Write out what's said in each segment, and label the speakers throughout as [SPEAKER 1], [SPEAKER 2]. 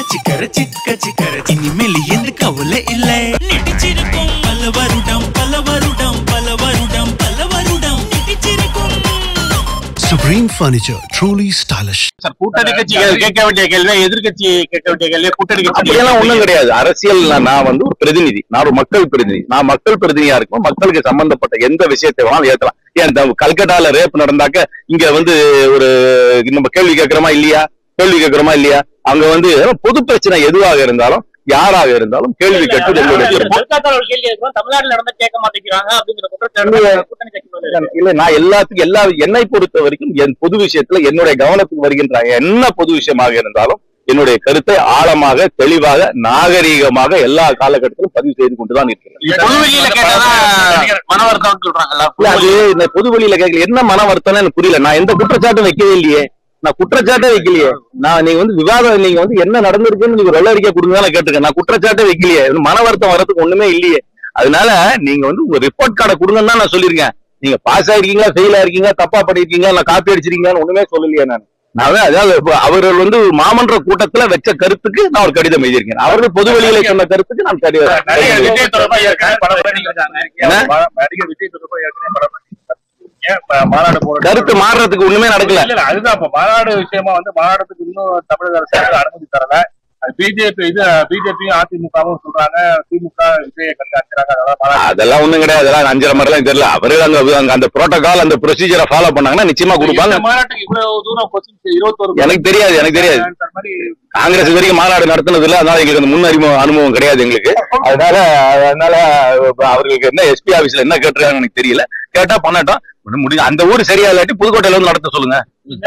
[SPEAKER 1] சிக்கர சிக்க சிக்கர இனிமேல் எந்த கவலை இல்லை நடிச்சிருக்கும் பல வருடம் பல வருடம் பல வருடம் பல வருடம் நடிச்சிருக்கும்
[SPEAKER 2] Supreme Furniture, truly stylish.
[SPEAKER 3] Sir கூட்டணி கட்சிகள் கேட்க வேண்டிய கேள்வி எதிர்க்கட்சி கேட்க வேண்டிய கேள்வி கூட்டணி கட்சி
[SPEAKER 4] அப்படியெல்லாம் ஒண்ணும் கிடையாது அரசியல் நான் வந்து ஒரு பிரதிநிதி நான் ஒரு மக்கள் பிரதிநிதி நான் மக்கள் பிரதிநிதியா இருக்கும் மக்களுக்கு சம்பந்தப்பட்ட எந்த விஷயத்தை வேணாலும் ஏத்தலாம் ஏன் இந்த கல்கட்டால ரேப் நடந்தாக்க இங்க வந்து ஒரு நம்ம கேள்வி கேட்கிறோமா இல்லையா கேள்வி கேட்கிறோமா இல்லையா அங்க வந்து பொது பிரச்சனை எதுவாக இருந்தாலும் யாராக இருந்தாலும் கேள்வி கேட்டு எங்களுடைய தீர்ப்பு.
[SPEAKER 3] கொல்கத்தால ஒரு கேள்வி கேட்கிறோம் தமிழ்நாட்டுல நடந்தா கேட்க மாட்டேங்கிறாங்க அப்படிங்கிற குற்றச்சாட்டு கூட்டணி கட்சி மேல இருக்கு.
[SPEAKER 4] இல்ல நான் எல்லாத்துக்கும் எல்லா என்னை பொறுத்த வரைக்கும் என் பொது விஷயத்துல என்னுடைய கவனத்துக்கு வருகின்ற என்ன பொது விஷயமாக இருந்தாலும் என்னுடைய கருத்தை ஆழமாக தெளிவாக நாகரீகமாக எல்லா காலகட்டத்திலும் பதிவு செய்து கொண்டுதான் இருக்கிறேன்
[SPEAKER 3] பொதுவெளியில கேட்டாதான் மன வருத்தம்னு சொல்றாங்கல்ல
[SPEAKER 4] இல்ல அது இந்த பொது வழியில கேட்கல என்ன மன வருத்தம்னு எனக்கு புரியல நான் எந்த குற்றச்சாட்டும் வைக்கவே இல்லையே நான் குற்றச்சாட்டே வைக்கலையே நான் நீங்க வந்து விவாதம் நீங்க வந்து என்ன நடந்திருக்குன்னு நீங்க வெள்ள அறிக்கை கொடுங்க நான் கேட்டிருக்கேன் நான் குற்றச்சாட்டே வைக்கலையே இது மன வருத்தம் வர்றதுக்கு ஒண்ணுமே இல்லையே அதனால நீங்க வந்து உங்க ரிப்போர்ட் கார்டை கொடுங்கன்னு தான் நான் சொல்லியிருக்கேன் நீங்க பாஸ் ஆயிருக்கீங்களா ஃபெயில் ஆயிருக்கீங்க தப்பா பண்ணிருக்கீங்க இல்ல காப்பி அடிச்சிருக்கீங்கன்னு ஒண்ணுமே சொல்லலையே நான் நான் அதான் அதாவது இப்ப அவர்கள் வந்து மாமன்ற கூட்டத்துல வச்ச கருத்துக்கு நான் ஒரு கடிதம் எழுதியிருக்கேன் அவர்கள் பொது வெளியில சொன்ன கருத்துக்கு நான்
[SPEAKER 3] நடிகர்
[SPEAKER 4] கடிதம்
[SPEAKER 3] விஜய் தொடர்பா ஏற்கனவே பல முறை நீங்க இருக்காங்க.
[SPEAKER 4] என்ன?
[SPEAKER 3] நடிகர் விஜய் தொடர்பா ஏற்கனவே பல முறை நீங்க ஏன் இப்ப மாநாடு போறது
[SPEAKER 4] கருத்து மாறுறதுக்கு ஒண்ணுமே நடக்கல
[SPEAKER 3] இல்ல, இல்ல, அதுதான் இப்ப மாநாடு விஷயமா வந்து மாநாடுக்கு இன்னும் தமிழக அரசு வந்து அனுமதி தரல அது பிஜேபி இது பிஜேபியும் அதிமுகவும் சொல்றாங்க திமுக விஜய கண்காணிக்கிறாங்க அதெல்லாம் மாநாடு
[SPEAKER 4] அதெல்லாம் ஒண்ணும் கிடையாது அதெல்லாம் அஞ்சரை மாதிரிலாம் தெரியல அவரு அங்க அங்க அந்த புரோட்டோகால் அந்த ப்ரொசீஜரை ஃபாலோ பண்ணாங்கன்னா நிச்சயமா கொடுப்பாங்க
[SPEAKER 3] இந்த மாநாட்டுக்கு இவ்வளவு தூரம் கொஸ்டின் இருபத்தோரு
[SPEAKER 4] எனக்கு தெரியாது எனக்கு தெரியாது
[SPEAKER 3] அந்த மாதிரி
[SPEAKER 4] காங்கிரஸ் இது வரைக்கும் மாநாடு நடத்தினது இல்ல அதனால எங்களுக்கு அந்த முன் அறிமுகம் அனுபவம் கிடையாது எங்களுக்கு அதனால அதனால இப்ப அவர்களுக்கு என்ன எஸ்பி ஆபீஸ்ல என்ன கேட்டிருக்காங்கன்னு எனக்கு தெரியல கேட்டா பண்ணட்டும் ஒண்ணும் முடியும் அந்த ஊர் சரியா இல்லாட்டி புதுக்கோட்டையில வந்து நடத்த சொல்லுங்க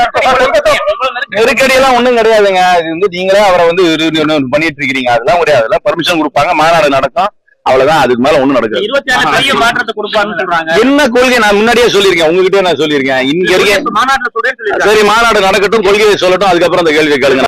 [SPEAKER 4] நெருக்கடி எல்லாம் ஒண்ணும் கிடையாதுங்க இது வந்து நீங்களே அவரை வந்து இது இது இது பண்ணிட்டு இருக்கீங்க அதெல்லாம் கிடையாது அதெல்லாம் பர்மிஷன் கொடுப்பாங்க மாநாடு நடக்கும் அவ்வளவுதான் அதுக்கு மேல ஒண்ணும் நடக்காது
[SPEAKER 3] இருபத்தி ஆறு பெரிய மாற்றத்தை கொடுப்பாங்கன்னு சொல்றாங்க
[SPEAKER 4] என்ன கொள்கை நான் முன்னாடியே சொல்லியிருக்கேன் உங்ககிட்ட நான் சொல்லியிருக்கேன் இங்க இருக்கேன்
[SPEAKER 3] மாநாட்டுல சொல்றேன்னு சொல்லியிருக்காங்க
[SPEAKER 4] சரி மாநாடு நடக்கட்டும் கொள்கையை சொல்லட்டும் அதுக்கப்புறம் அந்த கேள்வி கேளுங்க